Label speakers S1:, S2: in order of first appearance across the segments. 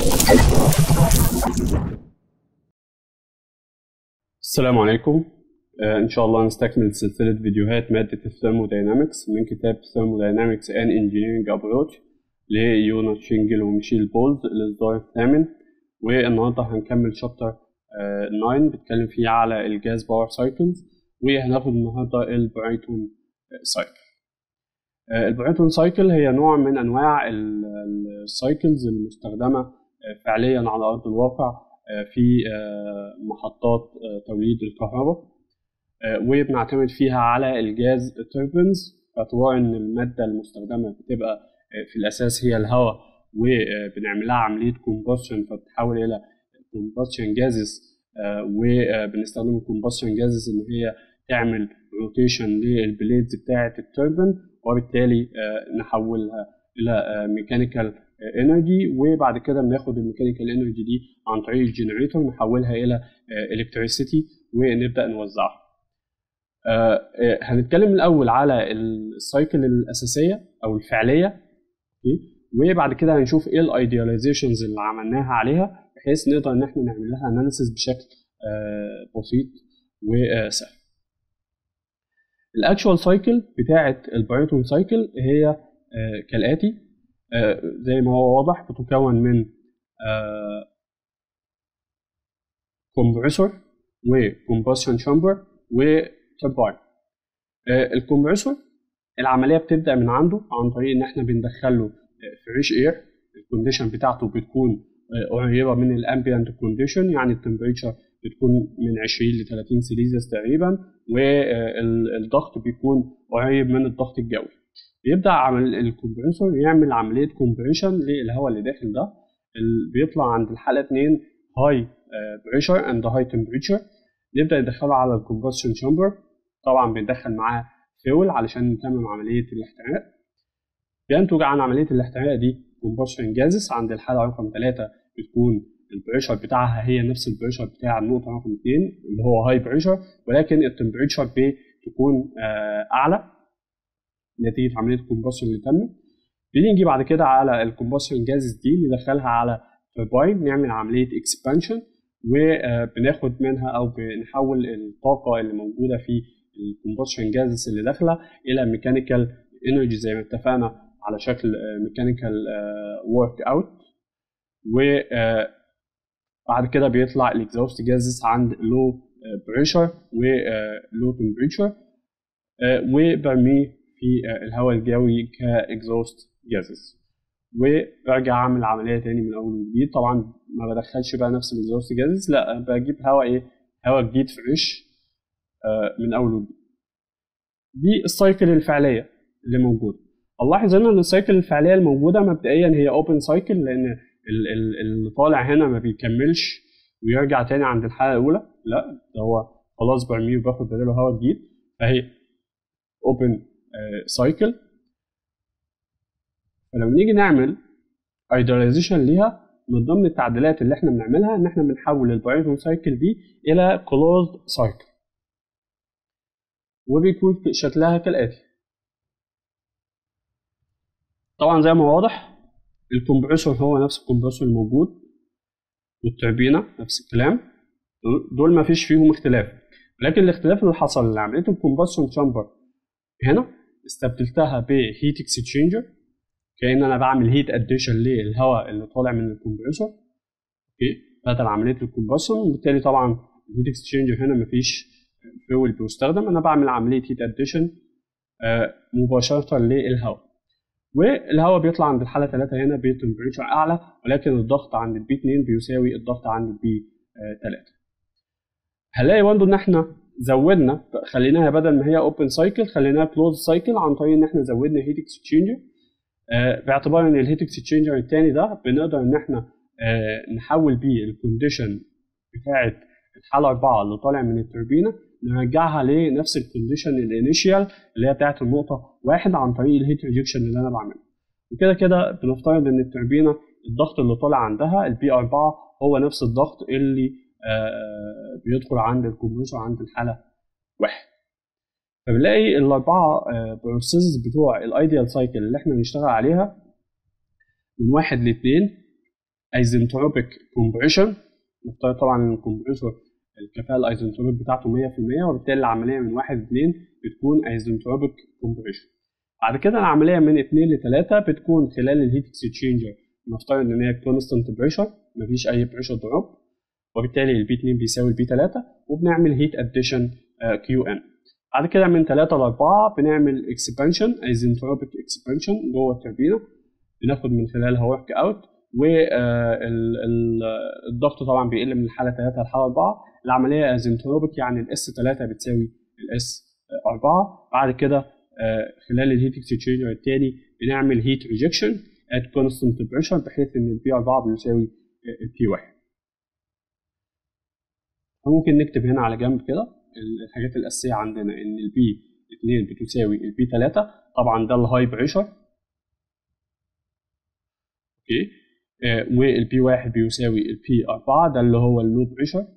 S1: السلام عليكم آه، إن شاء الله نستكمل سلسلة فيديوهات مادة الثيرموداينامكس من كتاب Thermodynamics and Engineering Approach ليوناس شينجل وميشيل بولز الإصدار الثامن والنهاردة هنكمل شابتر 9 بيتكلم فيه على الجاز باور سايكلز وهناخد النهاردة البرايتون سايكل البرايتون سايكل هي نوع من أنواع السايكلز المستخدمة فعليا على أرض الواقع في محطات توليد الكهرباء وبنعتمد فيها على الجاز توربينز باعتبار ان الماده المستخدمه بتبقى في الاساس هي الهواء وبنعمل لها عمليه كومبوشن فبتتحول الى كومبوشن جازز وبنستخدم الكومبوشن جازز ان هي تعمل روتيشن للبليدز بتاعه التوربين وبالتالي نحولها الى ميكانيكال انرجي وبعد كده بناخد الميكانيكال انرجي دي عن طريق الجنريتور نحولها الى الكتريسيتي ونبدا نوزعها آه هنتكلم الاول على السايكل الاساسيه او الفعليه وبعد كده هنشوف ايه الايدياليزيشنز اللي عملناها عليها بحيث نقدر ان احنا نعمل لها اناليسيس بشكل آه بسيط وسهل الاكشوال سايكل بتاعه البايتون سايكل هي آه كالاتي زي ما هو واضح بتكون من كومبريسور وكومبوشن شامبر وترباين الكمبريسور العمليه بتبدا من عنده عن طريق ان احنا بندخل له فريش اير الكونديشن بتاعته بتكون قريبه من الامبيانت كونديشن يعني التمبريتشر بتكون من 20 ل 30 سيليزيوس تقريبا والضغط بيكون قريب من الضغط الجوي بيبدا عمل الكمبريسور يعمل عمليه كومبريشن للهواء اللي داخل ده بيطلع عند الحاله 2 هاي بريشر اند هاي تمبريتشر نبدا ندخله على الكومبوشن شامبر طبعا بندخل معاه فيول علشان نتمم عمليه الاحتراق بينتج عن عمليه الاحتراق دي كومبوشن جازس عند الحاله رقم 3 بتكون البريشر بتاعها هي نفس البريشر بتاع النقطه رقم 2 اللي هو هاي بريشر ولكن التمبريتشر بتكون اعلى نتيجه عمليه الكومبوشن اللي تمت بنيجي بعد كده على الكومبوشن جازس دي ندخلها على تورباين نعمل عمليه اكسبانشن وبناخد منها او بنحول الطاقه اللي موجوده في الكومبوشن جازز اللي داخله الى ميكانيكال انرجي زي ما اتفقنا على شكل ميكانيكال ورك اوت وبعد كده بيطلع الاكزوست جازز عند لو بريشر ولو تمبريتشر وبرميه في الهواء الجوي كاكزوست جازز وارجع اعمل عمليه تاني من اول وجديد طبعا ما بدخلش بقى نفس الاكزوست جازز لا بجيب هواء ايه هواء جديد فريش آه من اول وجديد دي السايكل الفعليه اللي موجوده نلاحظ هنا ان السايكل الفعليه الموجوده مبدئيا هي اوبن سايكل لان اللي طالع هنا ما بيكملش ويرجع تاني عند الحاله الاولى لا ده هو خلاص برميه وباخد بداله هواء جديد فهي اوبن سايكل فلما نيجي نعمل ايدياليزيشن ليها من ضمن التعديلات اللي احنا بنعملها ان احنا بنحول البايثون سايكل دي الى كلوزد سايكل وبيكون شكلها كالاتي طبعا زي ما واضح الكمبريسور هو نفس الكمبريسور الموجود والتربينة نفس الكلام دول ما فيش فيهم اختلاف لكن الاختلاف اللي حصل اللي عمليه الكومبشن تشامبر هنا استبدلتها بهيت اكسشينجر كأن أنا بعمل هيت أديشن للهواء اللي طالع من الكمبريسور أوكي بدل عملية الكومبشن وبالتالي طبعا الهيت اكسشينجر هنا مفيش فيول بيستخدم أنا بعمل عملية هيت أديشن مباشرة للهواء والهواء بيطلع عند الحالة 3 هنا بتمبريتشر أعلى ولكن الضغط عند البي 2 بيساوي الضغط عند البي 3 هنلاقي برضه إن إحنا زودنا خليناها بدل ما هي اوبن سايكل خليناها كلوز سايكل عن طريق ان احنا زودنا هيت اكسشينجر آه باعتبار ان الهيت اكسشينجر الثاني ده بنقدر ان احنا آه نحول بيه الكونديشن بتاعه الحاله 4 اللي طالع من التوربينه نرجعها لنفس الكونديشن الانيشيال اللي هي بتاعه النقطه واحد عن طريق الهيت ريجكشن اللي انا بعمله وكده كده بنفترض ان التوربينه الضغط اللي طالع عندها البي 4 هو نفس الضغط اللي آه بيدخل عند الكمبريسور عند الحاله واحد فبنلاقي الاربعه بروسيسز بتوع الايديال سايكل اللي احنا نشتغل عليها من واحد لاثنين ايزنتروبيك كومبريشن نفترض طبعا ان الكمبريسور الكفاءه الايزنتروبيك بتاعته 100% وبالتالي العمليه من 1 ل 2 بتكون ايزنتروبيك كومبريشن بعد كده العمليه من 2 ل 3 بتكون خلال الهيت اكسشينجر نفترض ان هي كونستنت بريشر مفيش اي بريشر دروب وبالتالي البي 2 بيساوي البي 3 وبنعمل هيت اديشن كيو ان بعد كده من 3 ل 4 بنعمل اكسبانشن ايزنتروبيك اكسبانشن جوه التربينه بناخد من خلالها ورك اوت والضغط طبعا بيقل من الحاله 3 للحاله 4 العمليه ايزنتروبيك يعني الاس 3 بتساوي الاس 4 بعد كده خلال الهيت اكسشينجر الثاني بنعمل هيت ريجكشن ات كونستنت بريشر بحيث ان البي 4 بيساوي البي 1 ممكن نكتب هنا على جنب كده الحاجات الاساسيه عندنا ان البي 2 بتساوي البي 3 طبعا ده الهاي بريشر اوكي والبي 1 بيساوي البي 4 ده اللي هو اللو بريشر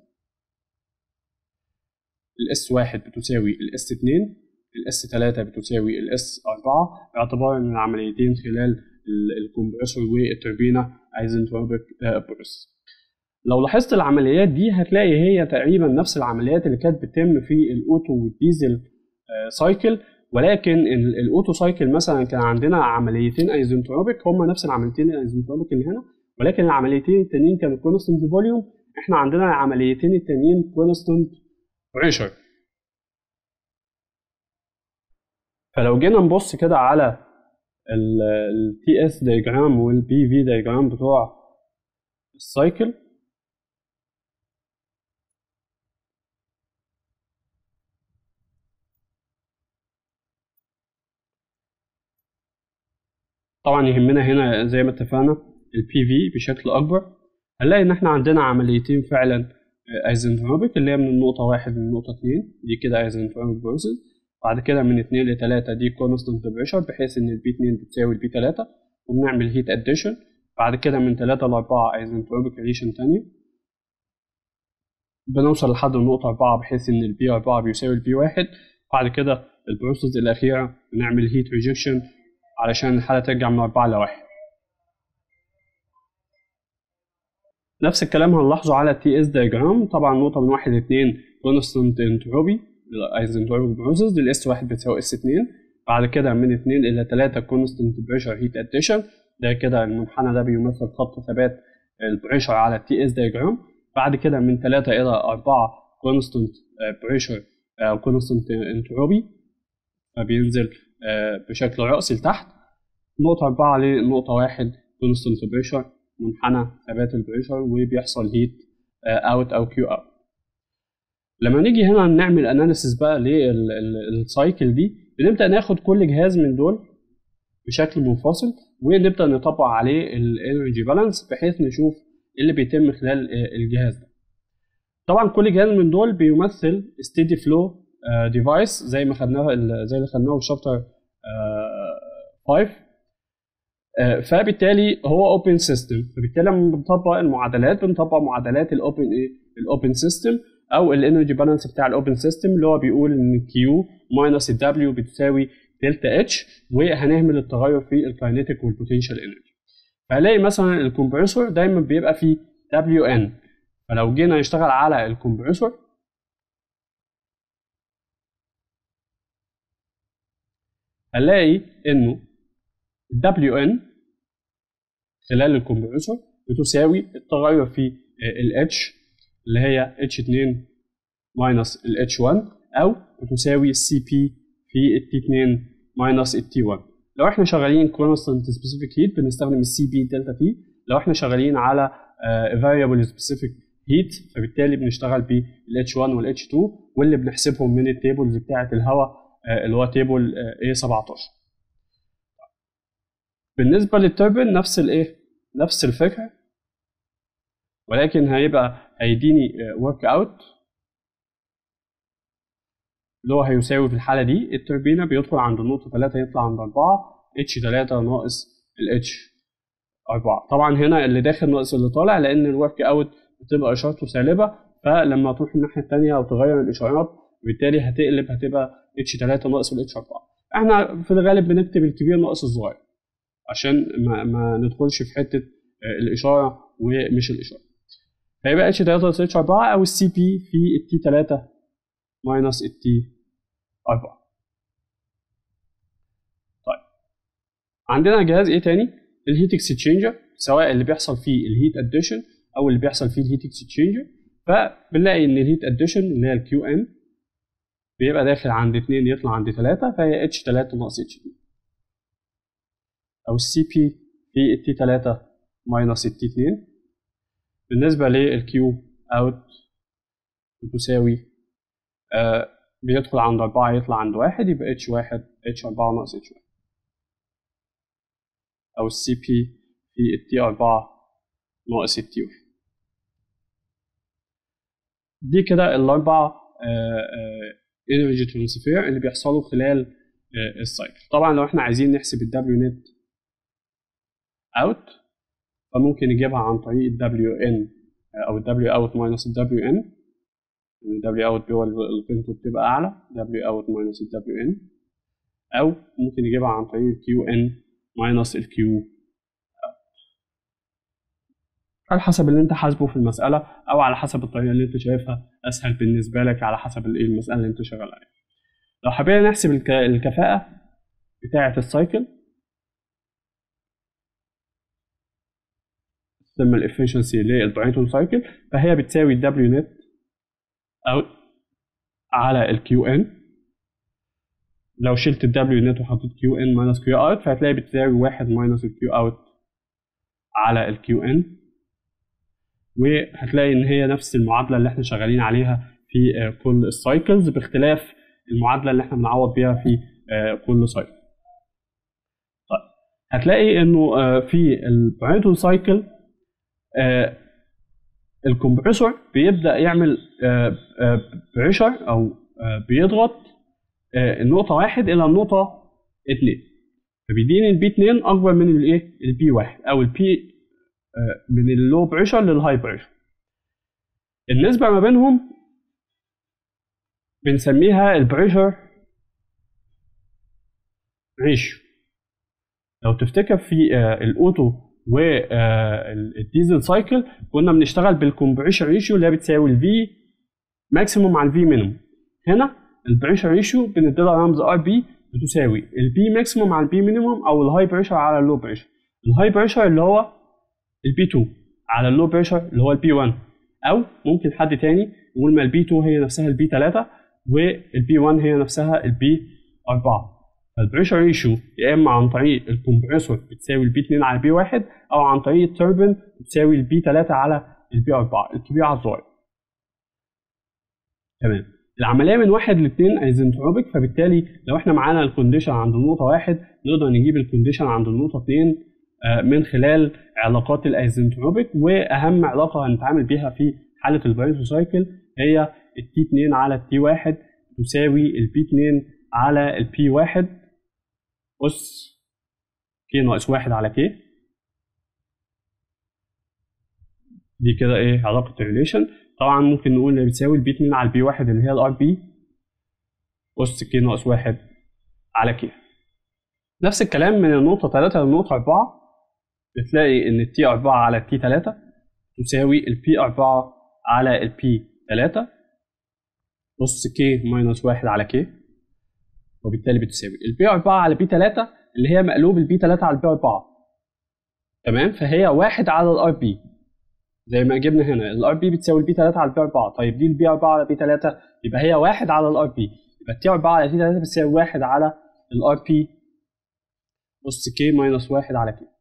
S1: الاس 1 بتساوي الاس 2 الاس 3 بتساوي الاس 4 باعتبار ان العمليتين خلال الكمبريسور والتوربينه ايزنتروبيك بروس لو لاحظت العمليات دي هتلاقي هي تقريبا نفس العمليات اللي كانت بتتم في الاوتو والديزل سايكل ولكن الاوتو سايكل مثلا كان عندنا عمليتين ايزنتروبيك هم نفس العمليتين الايزنتروبيك اللي هنا ولكن العمليتين التانيين كانوا كونستنت فوليوم احنا عندنا العمليتين التانيين كونستنت بريشر فلو جينا نبص كده على التي اس دايجرام والبي في دايجرام بتوع السايكل طبعا يهمنا هنا زي ما اتفقنا البي في بشكل اكبر هنلاقي ان احنا عندنا عمليتين فعلا ايزنتروبيك اللي هي من النقطة واحد للنقطة اتنين دي كده ايزنتروبيك بروسيس بعد كده من اتنين لتلاتة دي كونستنت بريشر بحيث ان البي اتنين بتساوي البي تلاتة وبنعمل هيت اديشن بعد كده من تلاتة لأربعة ايزنتروبيك ريليشن تانية بنوصل لحد النقطة أربعة بحيث إن البي أربعة بيساوي البي واحد بعد كده البروسيس الأخيرة بنعمل هيت ريجكشن علشان الحالة ترجع من أربعة لواحد نفس الكلام هنلاحظه على التي اس دايجرام طبعا نقطة من واحد لاتنين كونستنت انتروبي الايزنتروبيك بروسيس الاس واحد بتساوي اس اتنين بعد كده من اتنين إلى تلاتة كونستنت بريشر هيت اديشن ده كده المنحنى ده بيمثل خط ثبات البريشر على التي اس دايجرام بعد كده من تلاتة إلى أربعة كونستنت بريشر أو كونستنت انتروبي فبينزل بشكل رأسي لتحت نقطة أربعة لنقطة واحد كونستنت بريشر منحنى ثبات البريشر وبيحصل هيت اوت او كيو اوت لما نيجي هنا نعمل اناليسيس بقى للسايكل دي بنبدا ناخد كل جهاز من دول بشكل منفصل ونبدا نطبق عليه الانرجي بالانس بحيث نشوف ايه اللي بيتم خلال الجهاز ده طبعا كل جهاز من دول بيمثل ستيدي فلو ديفايس زي ما خدناه زي اللي خدناه في شابتر 5 فبالتالي هو اوبن سيستم فبالتالي لما بنطبق المعادلات بنطبق معادلات الاوبن ايه الاوبن سيستم او الانرجي بالانس بتاع الاوبن سيستم اللي هو بيقول ان كيو ماينس الدبليو بتساوي دلتا اتش وهنهمل التغير في الكاينيتيك والبوتنشال انرجي فهلاقي مثلا الكمبريسور دايما بيبقى فيه دبليو ان فلو جينا نشتغل على الكمبريسور هنلاقي انه دبليو ان خلال الكمبريسور بتساوي التغير في ال H اللي هي H2 ماينس ال H1 أو بتساوي السي بي في ال T2 ماينس ال T1 لو احنا شغالين constant specific heat بنستخدم السي بي دلتا T لو احنا شغالين على variable specific heat فبالتالي بنشتغل بال H1 وال H2 واللي بنحسبهم من التيبلز بتاعة الهواء اللي هو تيبل A17 بالنسبه للتوربين نفس الايه نفس الفكره ولكن هيبقى هيديني ورك اوت اللي هو هيساوي في الحاله دي التوربينه بيدخل عند النقطه 3 يطلع عند 4 اتش 3 ناقص الاتش 4 طبعا هنا اللي داخل ناقص اللي طالع لان الورك اوت بتبقى اشارته سالبه فلما تروح الناحيه الثانيه او تغير الاشارات بالتالي هتقلب هتبقى اتش 3 ناقص الاتش 4 احنا في الغالب بنكتب الكبير ناقص الصغير عشان ما, ما ندخلش في حته الاشاره ومش الاشاره فيبقى اتش 3 ناقص اتش 4 او السي بي في التي 3 ماينس التي 4 طيب عندنا جهاز ايه تاني الهيت اكسشينجر سواء اللي بيحصل فيه الهيت اديشن او اللي بيحصل فيه الهيت اكسشينجر فبنلاقي ان الهيت اديشن اللي هي الكيو ان بيبقى داخل عند 2 يطلع عند 3 فهي اتش 3 ناقص اتش 2 او السي بي في التي 3 ماينس التي 2 بالنسبه للكيو اوت بتساوي آه بيدخل عند 4 يطلع عند 1 يبقى اتش 1 اتش 4 ناقص اتش 1 او السي بي في التي 4 ناقص التي 1 دي كده الاربع انرجي ترانسفير اللي بيحصلوا خلال آه السايكل طبعا لو احنا عايزين نحسب الدبليو نت اوت فممكن نجيبها عن طريق الدبليو ان او الدبليو اوت ماينس الدبليو ان الدبليو اوت هو القيمته بتبقى اعلى دبليو اوت ماينس الدبليو ان او ممكن نجيبها عن طريق الكيو ان ماينس الكيو على حسب اللي انت حاسبه في المسألة أو على حسب الطريقة اللي انت شايفها أسهل بالنسبة لك على حسب الايه المسألة اللي انت شغال عليها. لو حبينا نحسب الك... الكفاءة بتاعة السايكل ثم الافشنسي للبرايتون سايكل فهي بتساوي الدبليو نت اوت على الكيو ان لو شلت الدبليو نت وحطيت كيو ان ماينس كيو اوت فهتلاقي بتساوي واحد ماينس الكيو اوت على الكيو ان وهتلاقي ان هي نفس المعادله اللي احنا شغالين عليها في كل السايكلز باختلاف المعادله اللي احنا بنعوض بيها في كل سايكل طيب هتلاقي انه في البرايتون سايكل الكمبريسور بيبدا يعمل بريشر او بيضغط النقطه واحد الى النقطه اتنين فبيديني البي 2 اكبر من الايه البي 1 او البي من اللو بريشر للهاي بريشر النسبة ما بينهم بنسميها البريشر ريشيو لو تفتكر في الاوتو والديزل سايكل كنا بنشتغل بالكمبريشر ريشيو اللي هي بتساوي الفي ماكسيموم على الفي مينيموم هنا البريشر ريشيو بنديلها رمز ار بي بتساوي البي ماكسيموم على البي مينيموم او الهاي بريشر على اللو بريشر الهاي بريشر اللي هو البي 2 على اللو بريشر اللي هو البي 1 او ممكن حد تاني يقول ما البي 2 هي نفسها البي 3 والبي 1 هي نفسها البي 4 فالبريشر ريشيو يا اما عن طريق الكمبريسور بتساوي البي 2 على البي 1 او عن طريق التوربين بتساوي البي 3 على البي 4 الكبير على الصغير تمام العمليه من واحد لاثنين ايزنتروبيك فبالتالي لو احنا معانا الكونديشن عند النقطه واحد نقدر نجيب الكونديشن عند النقطه اثنين من خلال علاقات الايزنتروبيك واهم علاقه هنتعامل بيها في حاله البايثو سايكل هي التي 2 على التي 1 تساوي البي 2 على البي 1 اس كي ناقص 1 على كي دي كده ايه علاقه الريليشن طبعا ممكن نقول ان بتساوي البي 2 على البي 1 اللي هي الار بي اس كي ناقص 1 على كي نفس الكلام من النقطه 3 للنقطه 4 بتلاقي ان التي 4 على التي 3 تساوي البي 4 على البي 3 نص كي ماينس 1 على كي وبالتالي بتساوي البي 4 على بي 3 اللي هي مقلوب البي 3 على البي 4 تمام فهي 1 على الار بي زي ما جبنا هنا الار بي بتساوي البي 3 على البي 4 طيب دي البي 4 على بي 3 يبقى هي 1 على الار بي يبقى التي 4 على تي 3 بتساوي 1 على الار بي نص كي ماينس 1 على كي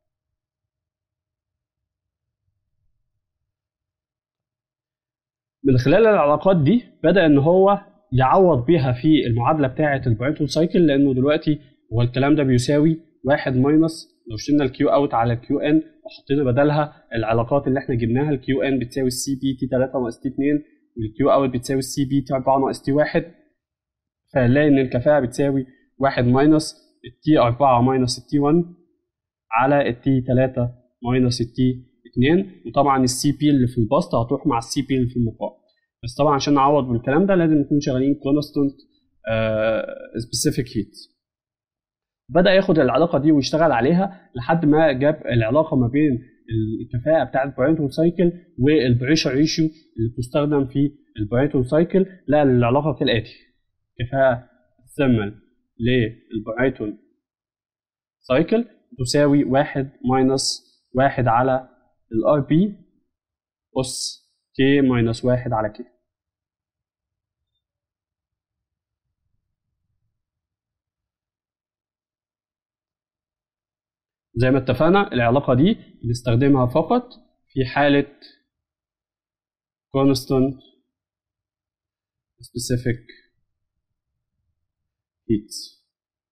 S1: من خلال العلاقات دي بدا ان هو يعوض بيها في المعادله بتاعه البرايتون سايكل لانه دلوقتي هو الكلام ده بيساوي واحد ماينس لو شلنا الكيو اوت على الكيو ان وحطينا بدلها العلاقات اللي احنا جبناها الكيو ان بتساوي السي بي تي 3 ناقص تي 2 والكيو اوت بتساوي السي بي تي 4 ناقص تي 1 فهنلاقي ان الكفاءه بتساوي واحد ماينس التي 4 ماينس التي 1 على التي 3 ماينس التي 2 وطبعا السي بي اللي في البسط هتروح مع السي بي اللي في المقام بس طبعا عشان نعوض بالكلام ده لازم نكون شغالين كونستنت سبيسيفيك هيت بدا ياخد العلاقه دي ويشتغل عليها لحد ما جاب العلاقه ما بين الكفاءه بتاعت برايتون سايكل والبريشر ريشيو اللي بتستخدم في البرايتون سايكل لا العلاقه كالاتي كفاءه الثيرمال للبرايتون سايكل تساوي واحد ماينس واحد على الار بي أس كي ماينس واحد على كي زي ما اتفقنا العلاقة دي بنستخدمها فقط في حالة constant specific heats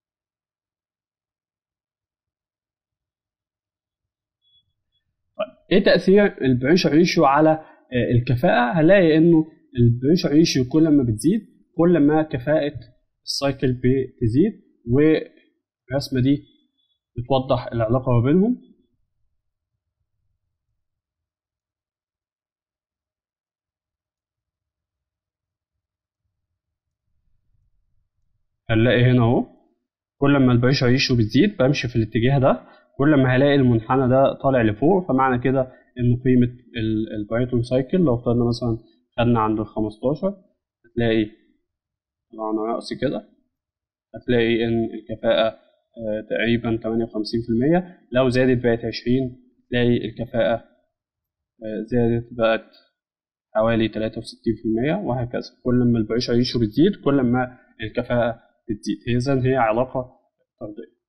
S1: طيب ايه تأثير البريشر ريشيو على الكفاءة هنلاقي انه البريشر ريشيو كل ما بتزيد كل ما كفاءة السايكل بتزيد والرسمة دي بتوضح العلاقة ما بينهم هنلاقي هنا اهو كل ما البريشر ريشيو بتزيد بمشي في الاتجاه ده كل ما هلاقي المنحنى ده طالع لفوق فمعنى كده ان قيمة البايتون سايكل لو افترضنا مثلا خدنا عند ال 15 هتلاقي طلعنا رأسي كده هتلاقي ان الكفاءة تقريبا 58% لو زادت بقت 20 تلاقي الكفاءة زادت بقت حوالي 63% وهكذا كل ما البريشر ريشيو بتزيد كل ما الكفاءة بتزيد إذا هي علاقة طردية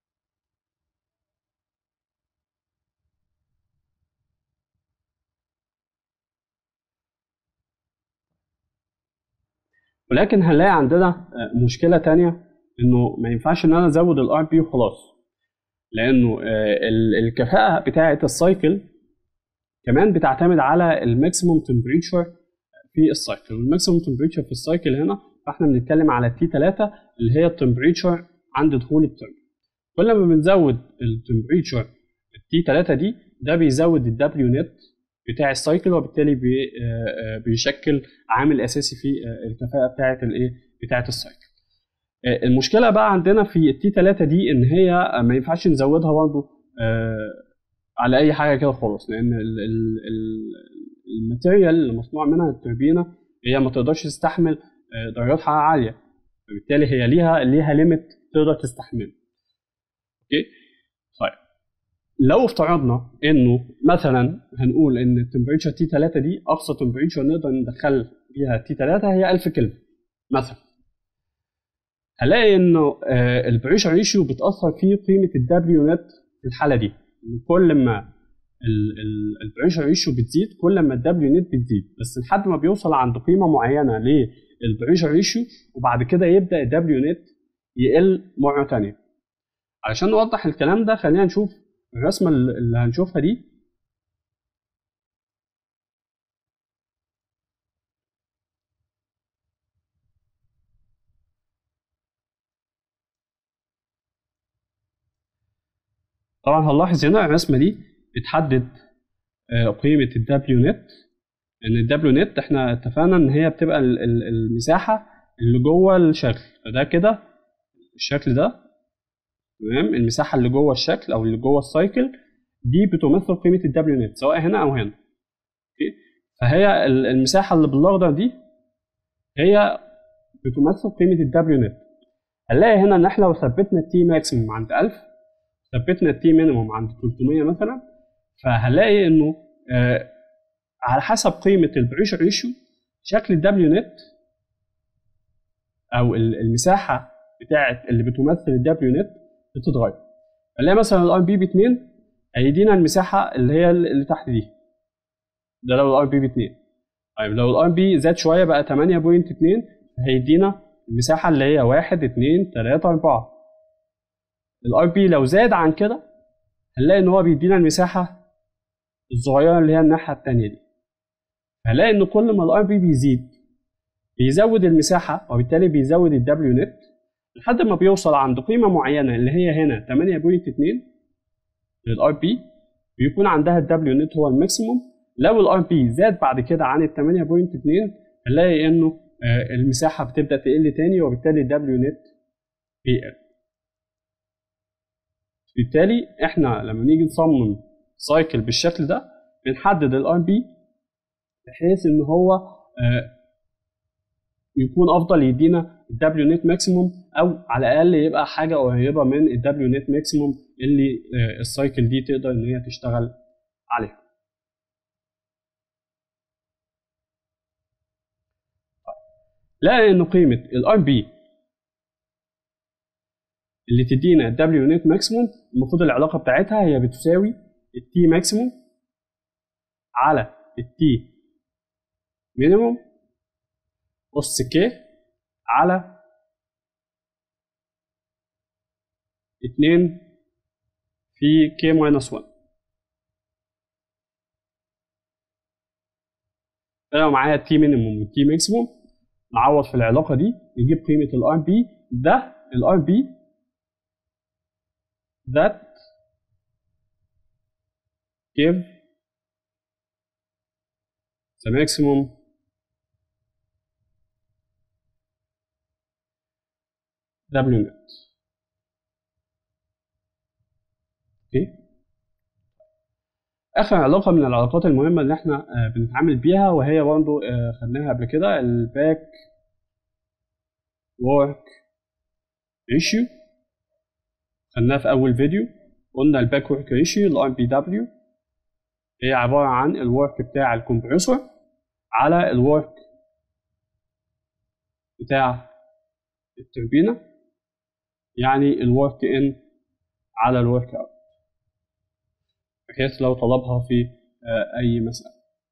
S1: ولكن هنلاقي عندنا مشكلة تانية إنه ما ينفعش إن أنا أزود الار بي وخلاص لأنه الكفاءة بتاعة السايكل كمان بتعتمد على الماكسيموم تمبريتشر في السايكل والماكسيموم تمبريتشر في السايكل هنا فاحنا بنتكلم على تي 3 اللي هي التمبريتشر عند دخول الترم كل ما بنزود التمبريتشر التي 3 دي ده بيزود الدبليو نت بتاع السايكل وبالتالي بي بيشكل عامل اساسي في الكفاءه بتاعه الايه بتاعه السايكل المشكله بقى عندنا في التي 3 دي ان هي ما ينفعش نزودها برضه على اي حاجه كده خالص لان الماتيريال اللي مصنوع منها التوربينه هي ما تقدرش تستحمل درجات حراره عاليه فبالتالي هي ليها ليها ليميت تقدر تستحمله اوكي طيب لو افترضنا انه مثلا هنقول ان التمبريتشر تي 3 دي اقصى تمبريتشر نقدر ندخل فيها تي 3 هي 1000 كلفن مثلا هلاقي انه البريشر ريشيو بتاثر في قيمه الدبليو نت في الحاله دي كل ما البريشر ريشيو بتزيد كل ما الدبليو نت بتزيد بس لحد ما بيوصل عند قيمه معينه للبريشر ريشيو وبعد كده يبدا الدبليو نت يقل مره ثانيه علشان نوضح الكلام ده خلينا نشوف الرسمه اللي هنشوفها دي طبعا هنلاحظ هنا الرسمه دي بتحدد قيمه الدبليو نت ان الدبليو نت احنا اتفقنا ان هي بتبقى المساحه اللي جوه الشكل فده كده الشكل ده تمام المساحه اللي جوه الشكل او اللي جوه السايكل دي بتمثل قيمه الدبليو نت سواء هنا او هنا اوكي فهي المساحه اللي بالاخضر دي هي بتمثل قيمه الدبليو نت هنلاقي هنا ان احنا لو ثبتنا التي ماكسيموم عند 1000 ثبتنا التي مينيموم عند 300 مثلا فهنلاقي انه آه على حسب قيمه البريشر ريشيو شكل الدبليو نت او المساحه بتاعت اللي بتمثل الدبليو نت بتتغير هنلاقي مثلا الار بي ب 2 هيدينا المساحه اللي هي اللي تحت دي ده لو الار بي ب 2 طيب لو الار بي زاد شويه بقى 8.2 هيدينا المساحه اللي هي 1 2 3 4 الار بي لو زاد عن كده هنلاقي ان هو بيدينا المساحه الصغيره اللي هي الناحيه الثانيه دي هنلاقي ان كل ما الار بي بيزيد بيزود المساحه وبالتالي بيزود الدبليو نت لحد ما بيوصل عند قيمه معينه اللي هي هنا 8.2 للار بي بيكون عندها الدبليو نت هو الماكسيموم لو الار بي زاد بعد كده عن ال 8.2 هنلاقي انه المساحه بتبدا تقل تاني وبالتالي الدبليو نت بيقل بالتالي احنا لما نيجي نصمم سايكل بالشكل ده بنحدد الار بي بحيث ان هو آه، يكون افضل يدينا الدبليو نت ماكسيموم او على الاقل يبقى حاجه قريبه من الدبليو نت ماكسيموم اللي آه، السايكل دي تقدر ان هي تشتغل عليها لقى ان قيمه الار بي اللي تدينا دبليو نت ماكسيموم المفروض العلاقه بتاعتها هي بتساوي التي ماكسيموم على التي مينيموم أس ك على اتنين في ك ماينس 1 لو معايا التي مينيموم والتي ماكسيموم نعوض في العلاقة دي نجيب قيمة الار بي ده الار بي that give the maximum W net اوكي اخر علاقه من العلاقات المهمه اللي احنا آه، بنتعامل بيها وهي برضه آه، خدناها قبل كده الباك work ratio خدناها في اول فيديو قلنا الباك ورك ريشيو الار بي دبليو هي عباره عن الورك بتاع الكمبريسور على الورك بتاع التوربينه يعني الورك ان على الورك اوت بحيث لو طلبها في آه، اي مساله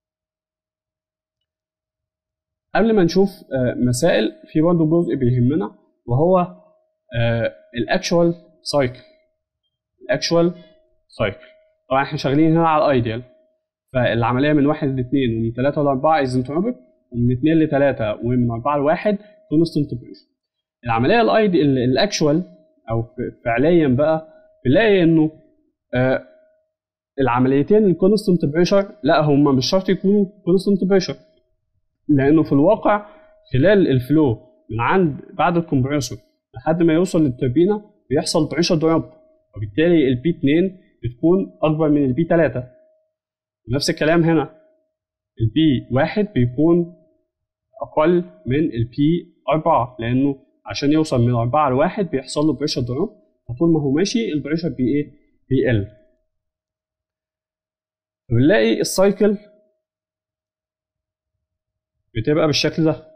S1: قبل ما نشوف آه، مسائل في برضه جزء بيهمنا وهو الاكشوال سايكل الاكشوال سايكل طبعا احنا شغالين هنا على الايديال فالعمليه من واحد لاثنين ومن ثلاثه لاربعه ايزنتروبيك ومن اثنين لثلاثه ومن اربعه لواحد كونستنت بريشر العمليه الايديال الاكشوال او فعليا بقى بنلاقي انه آه العمليتين الكونستنت بريشر لا هم مش شرط يكونوا كونستنت بريشر لانه في الواقع خلال الفلو من عند بعد الكمبريسور لحد ما يوصل للتوربينه بيحصل بريشر دروب وبالتالي البي 2 بتكون اكبر من البي 3 ونفس الكلام هنا البي 1 بيكون اقل من البي 4 لانه عشان يوصل من 4 ل 1 بيحصل له بريشر دروب فطول ما هو ماشي البريشر بي ايه بيقل بنلاقي السايكل بتبقى بالشكل ده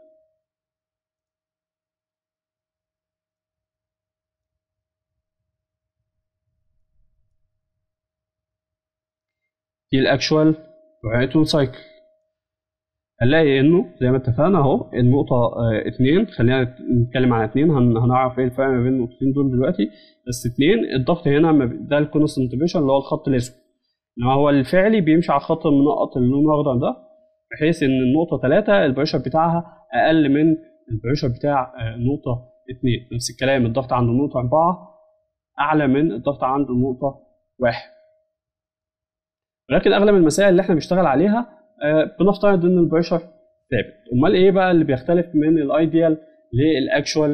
S1: دي الاكشوال رايتون سايكل هنلاقي انه زي ما اتفقنا اهو النقطة اه اتنين خلينا نتكلم عن اتنين هن هنعرف ايه الفرق ما بين النقطتين دول دلوقتي بس اتنين الضغط هنا ده الكونستنتريشن اللي هو الخط الاسود انما هو الفعلي بيمشي على الخط المنقط اللون الاخضر ده بحيث ان النقطة تلاتة البريشر بتاعها اقل من البريشر بتاع النقطة اتنين نفس الكلام الضغط عند النقطة اربعة اعلى من الضغط عند النقطة واحد ولكن اغلب المسائل اللي احنا بنشتغل عليها آه، بنفترض ان البريشر ثابت امال ايه بقى اللي بيختلف من الايديال للاكشوال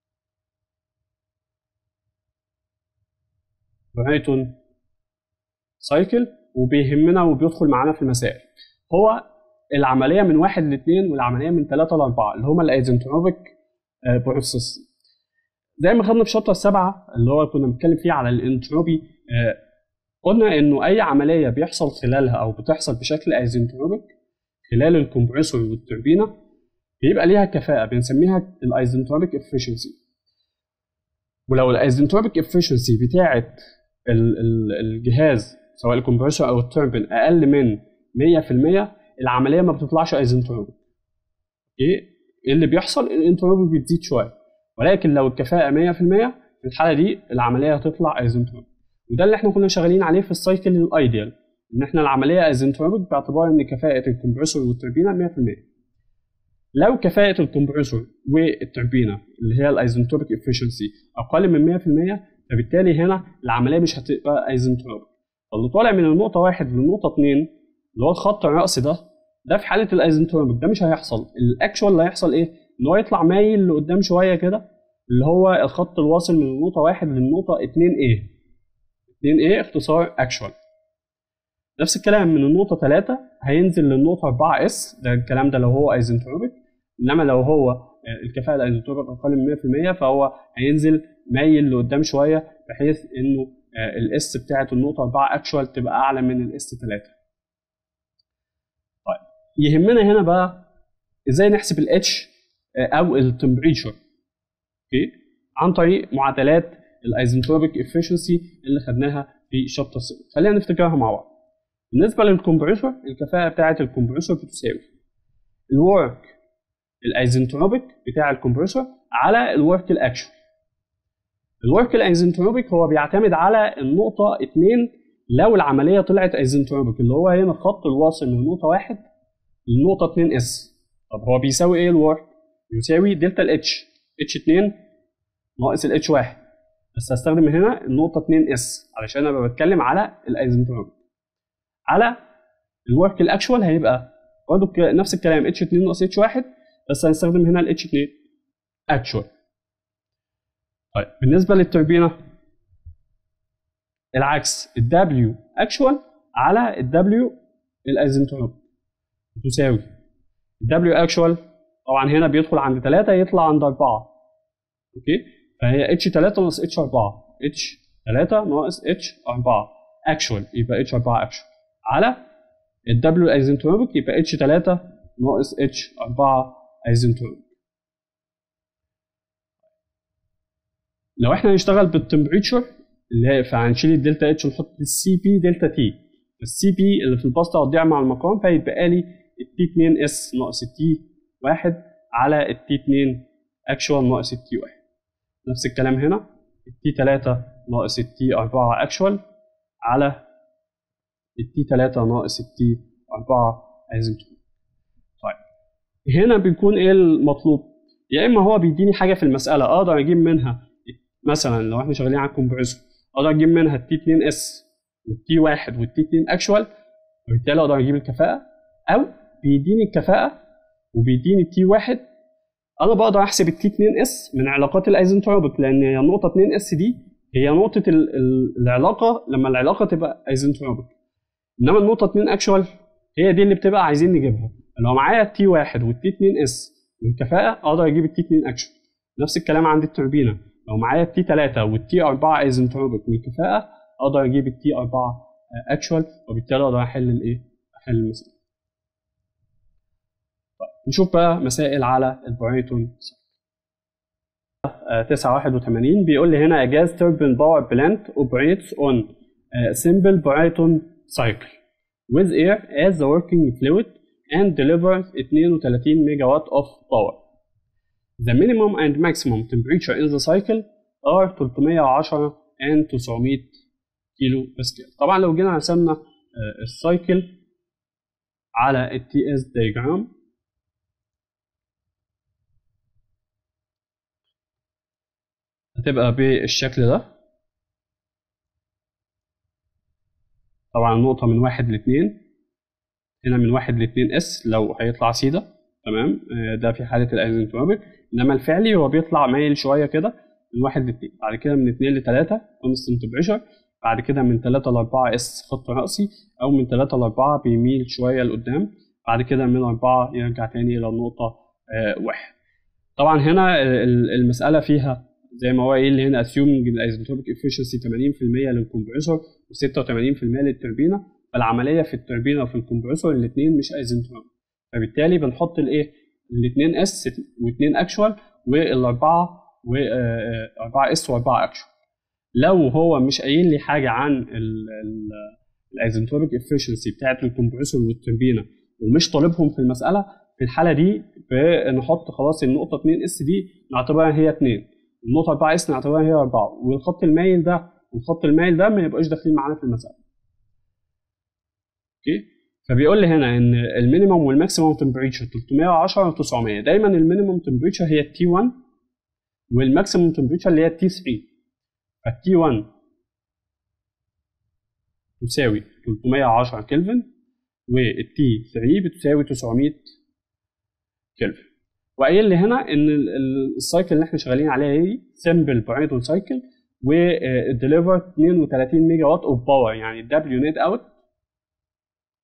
S1: برايتون سايكل وبيهمنا وبيدخل معانا في المسائل هو العمليه من واحد لاثنين والعمليه من ثلاثه لاربعه اللي هما الايزنتروبيك بروسيس زي ما خدنا في شابتر سبعه اللي هو كنا بنتكلم فيه على الانتروبي آه، قلنا انه اي عمليه بيحصل خلالها او بتحصل بشكل ايزنتروبيك خلال الكمبريسور والتوربينه بيبقى ليها كفاءه بنسميها الايزنتروبيك افشنسي ولو الايزنتروبيك افشنسي بتاعه الجهاز سواء الكمبريسور او التوربين اقل من 100% العمليه ما بتطلعش ايزنتروبيك ايه اللي بيحصل الانتروبي بتزيد شويه ولكن لو الكفاءه 100% في الحاله دي العمليه هتطلع ايزنتروبيك وده اللي احنا كنا شغالين عليه في السايكل الايديال ان احنا العمليه ايزنتروبيك باعتبار ان كفاءه الكمبريسور والتوربينه 100% لو كفاءه الكمبريسور والتوربينه اللي هي الايزنتروبيك افشنسي اقل من 100% فبالتالي هنا العمليه مش هتبقى ايزنتروبيك فاللي طالع من النقطه واحد للنقطه اتنين اللي هو الخط الرأسي ده ده في حاله الايزنتروبيك ده مش هيحصل الاكشوال اللي هيحصل ايه؟ ان هو يطلع مايل لقدام شويه كده اللي هو الخط الواصل من النقطه واحد للنقطه 2 ايه 2 a اختصار actual نفس الكلام من النقطه 3 هينزل للنقطه 4 اس ده الكلام ده لو هو ايزنتروبيك انما لو هو الكفاءه الايزنتروبيك اقل من 100% فهو هينزل مايل لقدام شويه بحيث انه الاس بتاعه النقطه 4 اكشوال تبقى اعلى من الاس 3 طيب يهمنا هنا بقى ازاي نحسب الاتش او التمبريتشر اوكي عن طريق معادلات الايزنتروبيك افشنسي اللي خدناها في شابتر 7 خلينا نفتكرها مع بعض بالنسبه للكمبريسور الكفاءه بتاعه الكمبريسور بتساوي الورك الايزنتروبيك بتاع الكمبريسور على الورك الاكشوال الورك الايزنتروبيك هو بيعتمد على النقطه 2 لو العمليه طلعت ايزنتروبيك اللي هو هنا الخط الواصل من نقطه 1 للنقطه 2 اس طب هو بيساوي ايه الورك يساوي دلتا الاتش اتش 2 ناقص الاتش 1 بس هستخدم هنا النقطه 2 اس علشان انا بتكلم على الايزنتروبيك على الورك الاكشوال هيبقى برضه نفس الكلام اتش 2 ناقص اتش 1 بس هنستخدم هنا الاتش 2 اكشوال طيب بالنسبه للتوربينه العكس الدبليو اكشوال على الدبليو الايزنتروبيك تساوي الدبليو اكشوال طبعا هنا بيدخل عند 3 يطلع عند 4 اوكي فهي اتش 3 ناقص اتش 4 اتش 3 ناقص اتش 4 اكشوال يبقى اتش 4 اكشوال على الدبليو ايزنتروبيك يبقى اتش 3 ناقص اتش 4 ايزنتروبيك لو احنا هنشتغل بالتمبريتشر اللي هي فهنشيل الدلتا اتش ونحط السي بي دلتا تي السي بي اللي في الباستا هتضيع مع المقام فيتبقى لي التي 2 اس ناقص التي 1 على التي 2 اكشوال ناقص التي 1 نفس الكلام هنا التي 3 ناقص التي 4 اكشوال على التي 3 ناقص التي 4 ايزنتروبيك طيب هنا بيكون ايه المطلوب يا اما هو بيديني حاجه في المساله اقدر اجيب منها مثلا لو احنا شغالين على الكمبريسور اقدر اجيب منها التي 2 اس والتي 1 والتي 2 اكشوال وبالتالي اقدر اجيب الكفاءه او بيديني الكفاءه وبيديني التي 1 انا بقدر احسب التي 2 اس من علاقات الايزنتروبيك لان هي النقطه 2 اس دي هي نقطه ال ال العلاقه لما العلاقه تبقى ايزنتروبيك انما النقطه 2 اكشوال هي دي اللي بتبقى عايزين نجيبها لو معايا التي 1 والتي 2 اس والكفاءه اقدر اجيب التي 2 اكشوال نفس الكلام عند التوربينه لو معايا التي 3 والتي 4 ايزنتروبيك والكفاءه اقدر اجيب التي 4 اكشوال وبالتالي اقدر احل الايه؟ احل المسألة. طيب نشوف بقى مسائل على البرايتون 981 بيقول لي هنا a gas turbine power plant operates on a simple Brighton cycle with air as the working fluid and delivers 32 megawatt of power. The minimum and maximum temperature in the cycle are 310 and 900 كيلو باسكال. طبعا لو جينا رسمنا السايكل على التي اس diagram هتبقى بالشكل ده طبعا النقطة من واحد لاتنين هنا من واحد لاتنين اس لو هيطلع سيدا تمام ده في حالة الايزنتروبيك انما الفعلي هو بيطلع مايل شوية كده من واحد لاتنين بعد كده من اتنين لتلاتة كونستنت بريشر بعد كده من تلاتة لأربعة اس خط رأسي أو من تلاتة لأربعة بيميل شوية لقدام بعد كده من أربعة يرجع تاني إلى النقطة واحد طبعا هنا المسألة فيها زي ما هو قايل هنا assuming الايزنتروبيك efficiency 80% للكمبريسور و86% للتوربينه فالعمليه في التوربينه وفي الكمبريسور الاثنين مش ايزنتروبيك فبالتالي بنحط الايه الاثنين اس واثنين اكشوال والاربعه و4 اس و4 اكشوال لو هو مش قايل لي حاجه عن الايزنتروبيك efficiency بتاعت الكمبريسور والتوربينه ومش طالبهم في المساله في الحاله دي بنحط خلاص النقطه 2 اس دي نعتبرها هي 2 النقطة 4 اس نعتبرها هي 4 والخط المايل ده والخط المايل ده ما يبقاش داخلين معانا في المسألة. اوكي؟ فبيقول لي هنا ان المينيمم والماكسيمم تمبريتشر 310 و 900 دايما المينيمم تمبريتشر هي التي 1 والماكسيمم تمبريتشر اللي هي التي 3 فالتي 1 تساوي 310 كلفن والتي 3 بتساوي 900 كلفن وقايل لي هنا ان السايكل اللي احنا شغالين عليها دي سمبل برايتون سايكل وديليفر 32 ميجا وات اوف باور يعني الدبليو نت اوت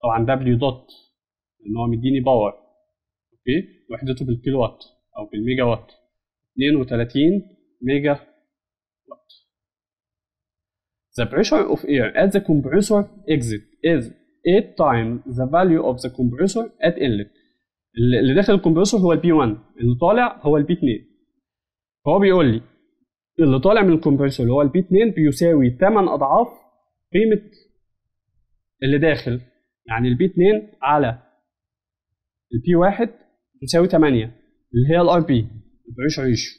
S1: طبعا دبليو دوت لان هو مديني باور اوكي وحدته بالكيلو وات او بالميجا وات 32 ميجا وات The pressure of air at the compressor exit is 8 times the value of the compressor at inlet اللي داخل الكمبرسور هو البي 1 اللي طالع هو البي 2 فهو بيقول لي اللي طالع من الكمبرسور اللي هو البي 2 بيساوي 8 اضعاف قيمه اللي داخل يعني البي 2 على البي 1 تساوي 8 اللي هي الار بي البريشر ريشيو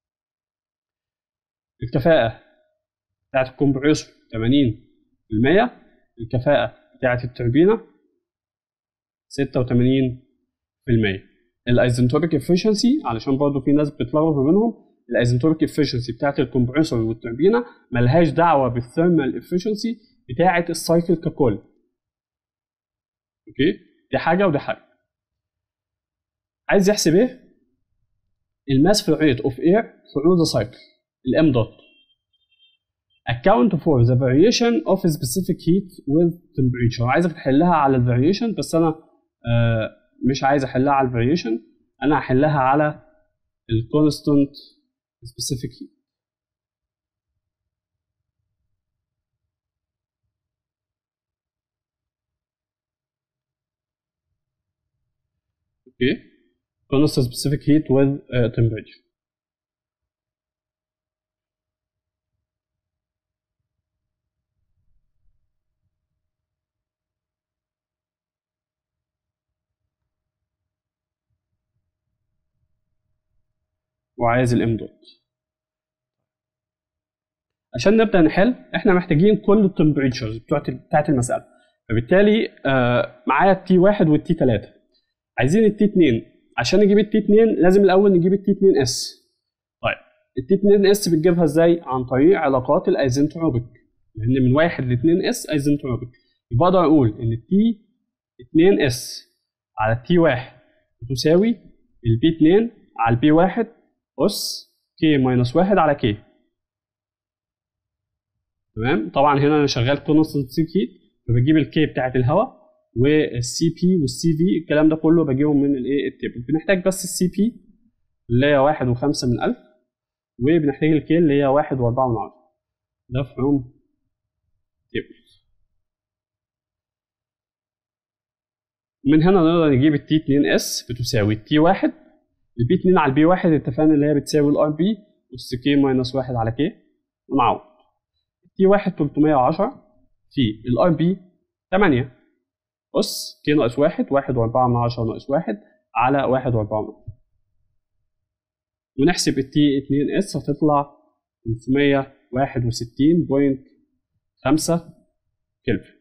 S1: الكفاءة بتاعت الكمبريسور 80% الكفاءة بتاعت التوربينة 86% الايزنتروبيك افشنسي علشان برضه في ناس بتلخبط ما بينهم الايزنتروبيك افشنسي بتاعت الكمبريسور والتوربينة ملهاش دعوة بالثيرمال افشنسي بتاعت السايكل ككل اوكي دي حاجة ودي حاجة عايز يحسب ايه الماس فلو ريت اوف اير through the cycle الام دوت account for the variation of a specific heat with temperature عايزك تحلها على الفاريشن بس انا آه مش عايز احلها على الفاريشن انا هحلها على الكونستانت specific heat اوكي constant specific heat with uh, temperature وعايز الام دوت عشان نبدا نحل احنا محتاجين كل التمبريتشرز بتوعت بتاعت المساله فبالتالي آه معايا التي واحد والتي 3 عايزين التي 2 عشان نجيب التي 2 لازم الاول نجيب التي 2 اس طيب التي 2 اس بتجيبها ازاي عن طريق علاقات الايزنتروبيك لان من 1 ل 2 اس ايزنتروبيك يبقى اقدر اقول ان التي 2 اس على التي 1 بتساوي البي 2 على البي 1 اس كي ماينس 1 على كي تمام طبعا هنا انا شغال كونستنت هيت فبجيب الكي بتاعت الهواء والسي بي والسي في الكلام ده كله بجيبهم من الايه التيبل بنحتاج بس السي بي اللي هي واحد وخمسة من ألف وبنحتاج الكي اللي هي واحد وأربعة من عشرة ده في عموم تيبل من هنا نقدر نجيب التي 2 اس بتساوي التي 1 البي 2 على البي 1 اتفقنا اللي هي بتساوي الار بي اس كي ماينس 1 على كي ونعوض تي 1 310 في الار بي 8 اس كي ناقص 1 1 و4 من 10 ناقص 1 على 1 و4 من ونحسب التي 2 اس هتطلع 561.5 كلفن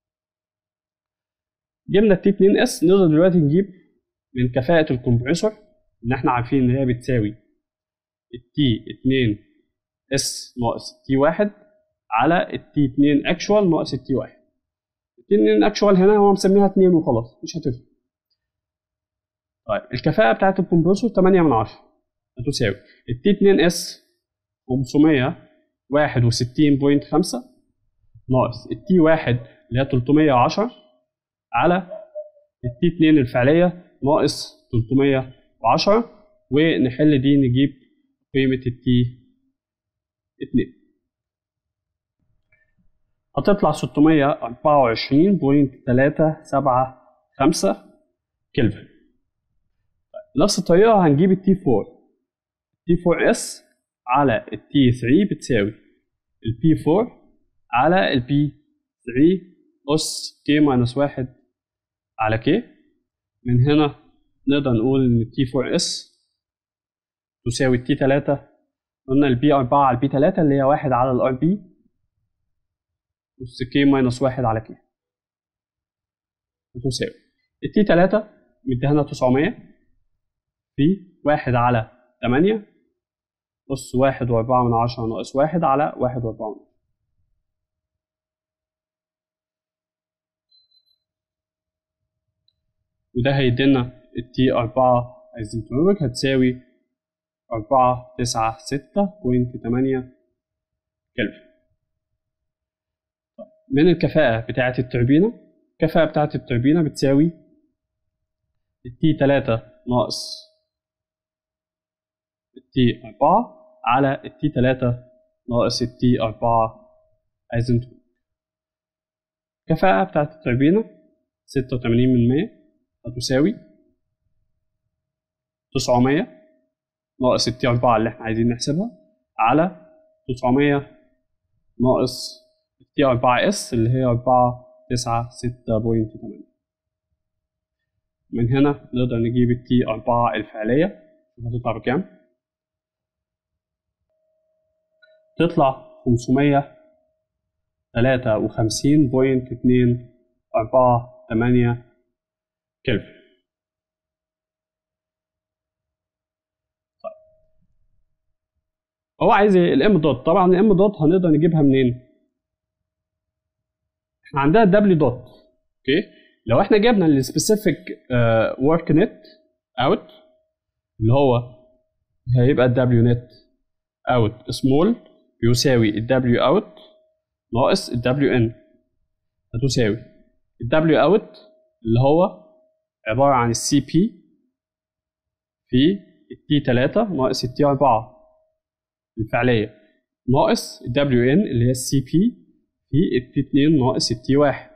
S1: جبنا التي 2 اس نقدر دلوقتي نجيب من كفاءة الكمبريسور ان احنا عارفين ان هي بتساوي التي 2 اس ناقص التي 1 على التي 2 اكشوال ناقص التي 1 التي 2 اكشوال هنا هو مسميها 2 وخلاص مش هتفرق طيب الكفاءة بتاعت الكمبرسور 8 من 10 هتساوي التي 2 اس 561.5 ناقص التي 1 اللي هي 310 على التي 2 الفعلية ناقص 310 ونحل دي نجيب قيمة التي 2 هتطلع 624.375 كلفن نفس الطريقة هنجيب التي 4 التي 4 اس على التي 3 بتساوي البي 4 على البي 3 أس كي ماينس واحد على كي من هنا نقدر نقول إن التي 4 اس تساوي التي 3 قلنا البي 4 على البي 3 اللي هي واحد على الار بي أس كي ماينس واحد على كي تساوي التي 3 مديها 900 في واحد على 8 أس واحد وأربعة من عشرة ناقص واحد على واحد وأربعة من وده هيدينا التي أربعة ايزنتروبيك هتساوي أربعة تسعة ستة بوينت تمانية كلفن من الكفاءة بتاعة التوربينة الكفاءة بتاعة التوربينة بتساوي التي تلاتة ناقص التي أربعة على التي تلاتة ناقص التي أربعة ايزنتروب الكفاءة بتاعة التوربينة ستة وتمانين من مية هتساوي تسعمية ناقص التي أربعة اللي احنا عايزين نحسبها على تسعمية ناقص التي أربعة اس اللي هي أربعة تسعة ستة بوينت تمانية من هنا نقدر نجيب التي أربعة الفعلية هتطلع بكام؟ تطلع خمسمية تلاتة وخمسين بوينت اتنين أربعة تمانية كلفن طيب هو عايز ايه الام دوت طبعا الام دوت هنقدر نجيبها منين احنا عندنا دبليو دوت اوكي لو احنا جبنا السبيسيفيك ورك نت اوت اللي هو هيبقى الدبليو نت اوت سمول بيساوي الدبليو اوت ناقص الدبليو ان هتساوي الدبليو اوت اللي هو عبارة عن السي بي في التي 3 ناقص التي 4 الفعلية ناقص الدبليو ان اللي هي السي بي في التي 2 ناقص التي 1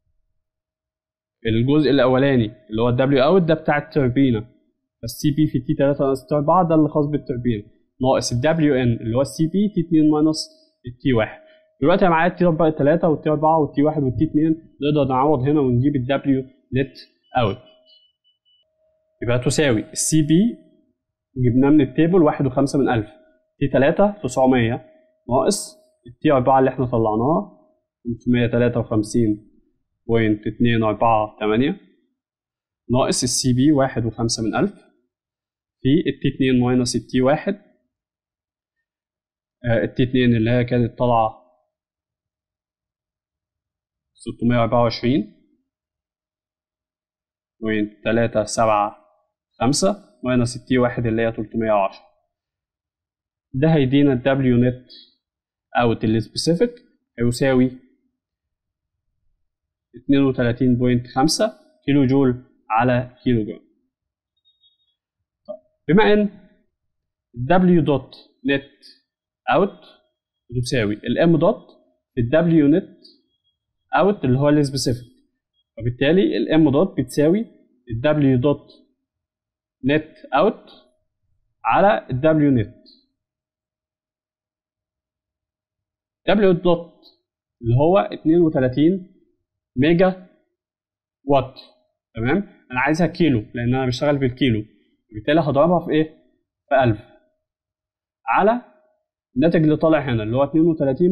S1: الجزء الأولاني اللي هو الدبليو اوت ده بتاع التوربينة السي بي في التي 3 ناقص التي 4 ده اللي خاص بالتوربينة ناقص الدبليو ان اللي هو السي بي تي 2 ماينس التي 1 دلوقتي انا معايا التي 4 3 والتي 4 والتي 1 والتي 2 نقدر نعوض هنا ونجيب الدبليو نت اوت يبقى تساوي السي بي جبناه من التيبل 1 و5 من 1000 تي 3 900 ناقص التي 4 اللي احنا طلعناها 553.248 ناقص السي بي 1 و5 من 1000 في التي 2 ماينس التي 1 التي 2 اللي هي كانت طالعة 624 بوينت تلاتة سبعة خمسة ماينس التي واحد اللي هي 310 ده هيدينا الدبليو نت اوت السبيسيفيك هيساوي 32.5 كيلو جول على كيلو جرام طيب بما ان الدبليو دوت نت اوت بتساوي الام دوت في الدبليو نت اوت اللي هو السبيسيفيك وبالتالي الام دوت بتساوي الدبليو دوت نت اوت على الدبليو نت دبليو دوت اللي هو 32 ميجا وات تمام انا عايزها كيلو لان انا بشتغل بالكيلو وبالتالي هضربها في ايه في 1000 على الناتج اللي طالع هنا اللي هو 32.5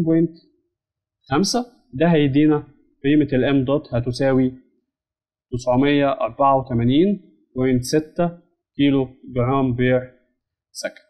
S1: ده هيدينا قيمة الام دوت هتساوي 984.6 كيلو جرام بير سكند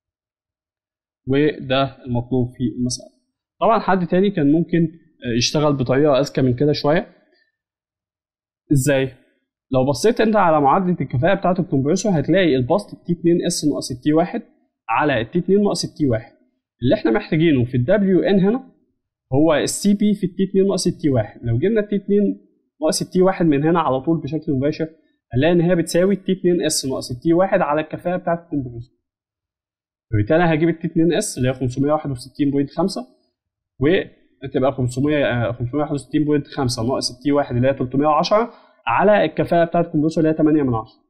S1: وده المطلوب في المسألة طبعا حد تاني كان ممكن يشتغل بطريقة أذكى من كده شوية ازاي؟ لو بصيت انت على معادلة الكفاءة بتاعة الكمبريسور هتلاقي البسط تي 2 اس ناقص تي 1 على التي 2 ناقص التي 1 اللي احنا محتاجينه في الدبليو ان هنا هو السي بي في التي 2 ناقص التي 1 لو جبنا التي 2 ناقص التي 1 من هنا على طول بشكل مباشر هنلاقي ان هي بتساوي التي 2 اس ناقص التي 1 على الكفاءة بتاعة الكمبريسور فبالتالي هجيب التي 2 اس اللي هي 561.5 وتبقى 500 561.5 ناقص التي 1 اللي هي 310 على الكفاءة بتاعة الكمبريسور اللي هي 8 من 10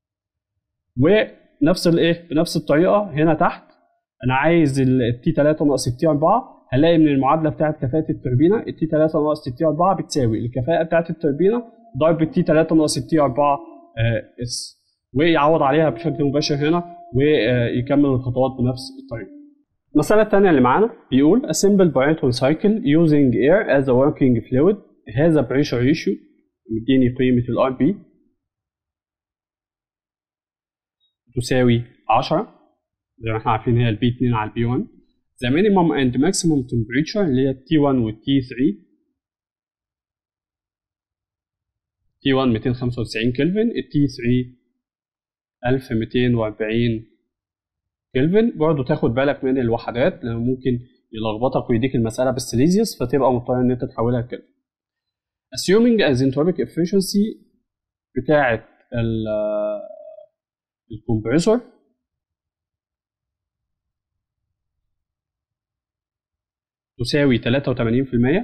S1: ونفس الايه بنفس الطريقة هنا تحت انا عايز التي 3 ناقص التي 4 هلاقي من المعادلة بتاعة كفاءة التوربينة التي 3 ناقص التي 4 بتساوي الكفاءة بتاعة التوربينة ضرب التي 3 ناقص التي 4 اس ويعوض عليها بشكل مباشر هنا ويكمل الخطوات بنفس الطريقة. المسألة الثانية اللي معانا بيقول a simple Brayton cycle using air as a working fluid has a pressure ratio مديني قيمة ال RP تساوي 10 زي ما احنا عارفين هي ال B2 على ال B1 the minimum and maximum temperature اللي هي T1 وال T3 T1 295 كلفن ال T3 1240 كلفن برضه تاخد بالك من الوحدات لأنه ممكن يلخبطك ويديك المسألة بالسيليزيوس فتبقى مضطر إن أنت تحولها لكلفن assuming asymptotic efficiency بتاعة الكمبريسور تساوي 83%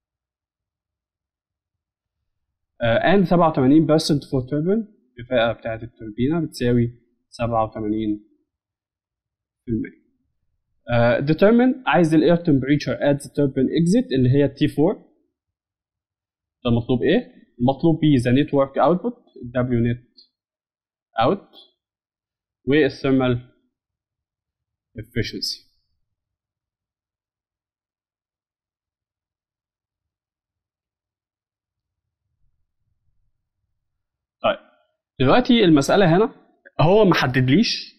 S1: uh, and 87% for turbine الكفاءة بتاعة التوربينة بتساوي 87% uh, determine عايز ال air temperature at the turbine exit اللي هي T4 ده المطلوب ايه؟ المطلوب بيه the network output W net out والthermal efficiency طيب دلوقتي المسألة هنا هو ما حددليش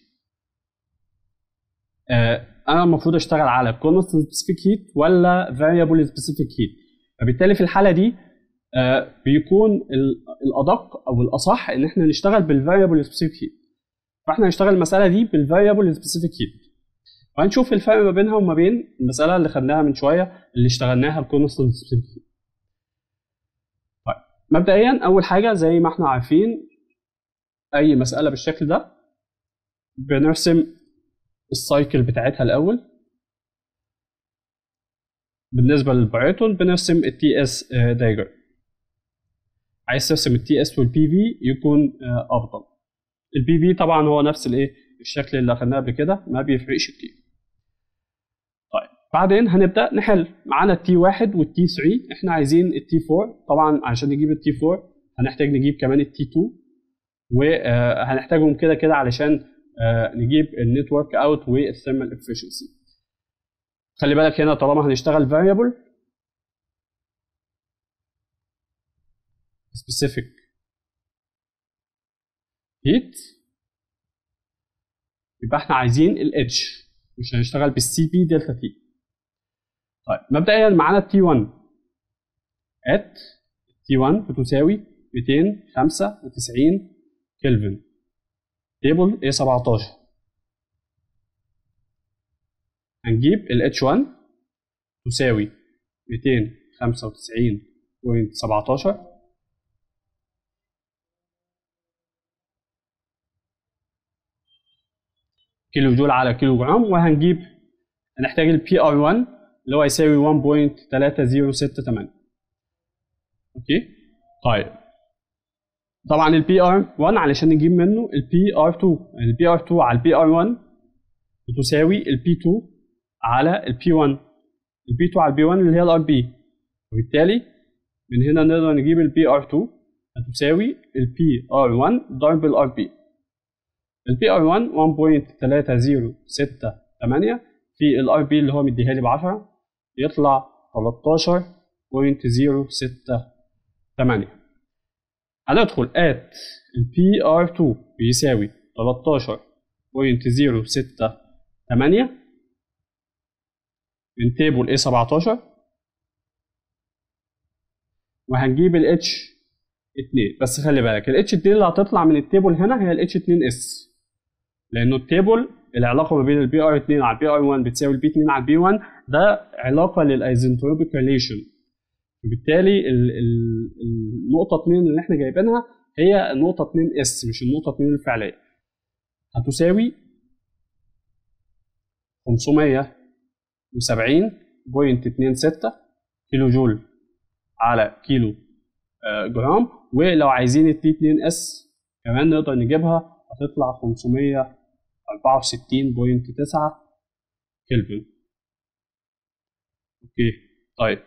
S1: آه انا المفروض اشتغل على constant specific heat ولا variable specific heat فبالتالي في الحالة دي آه بيكون الادق او الاصح ان احنا نشتغل بالفاريبل سبيسيفيك هيت فاحنا هنشتغل المساله دي بالفاريبل سبيسيفيك هيت وهنشوف الفرق ما بينها وما بين المساله اللي خدناها من شويه اللي اشتغلناها بكونستنت سبيسيفيك هيت طيب مبدئيا اول حاجه زي ما احنا عارفين اي مساله بالشكل ده بنرسم السايكل بتاعتها الاول بالنسبه للبايثون بنرسم التي اس دايجر عايز ترسم التي اس والبي في يكون افضل البي في طبعا هو نفس الايه الشكل اللي اخدناه قبل كده ما بيفرقش كتير طيب بعدين هنبدا نحل معانا التي 1 والتي 3 احنا عايزين التي 4 طبعا عشان نجيب التي 4 هنحتاج نجيب كمان التي 2 وهنحتاجهم كده كده علشان نجيب النتورك اوت والثيرمال افشنسي خلي بالك هنا طالما هنشتغل فاريبل specific heat يبقى احنا عايزين ال H مش هنشتغل بالسي بي دلتا تي طيب مبدئيا معانا تي 1 at تي 1 بتساوي 295 كلفن تيبل A 17 هنجيب ال H1 تساوي 295.17 كيلو جول على كيلو جرام وهنجيب هنحتاج البي ار 1 اللي هو يساوي 1.3068 اوكي طيب طبعا البي ار 1 علشان نجيب منه البي ار 2 البي ار 2 على البي ار 1 بتساوي البي 2 على البي 1 البي 2 على البي 1 اللي هي الار بي وبالتالي من هنا نقدر نجيب البي ار 2 هتساوي البي ار 1 ضرب الار بي البي ار 1 1.3068 في الار بي اللي هو مديها لي ب 10 يطلع 13.068 هندخل at البي ار 2 بيساوي 13.068 من تيبل A 17 وهنجيب ال H 2 بس خلي بالك ال H 2 اللي هتطلع من التيبل هنا هي ال H 2 S لانه التيبل العلاقه ما بين البي ار 2 على البي ار 1 بتساوي البي 2 على البي 1 ده علاقه للايزنتروبيك ريليشن وبالتالي ال ال النقطه 2 اللي احنا جايبينها هي النقطه 2 اس مش النقطه 2 الفعليه هتساوي 570.26 كيلو جول على كيلو جرام ولو عايزين التي 2 اس كمان نقدر نجيبها هتطلع 564.9 كلفن اوكي طيب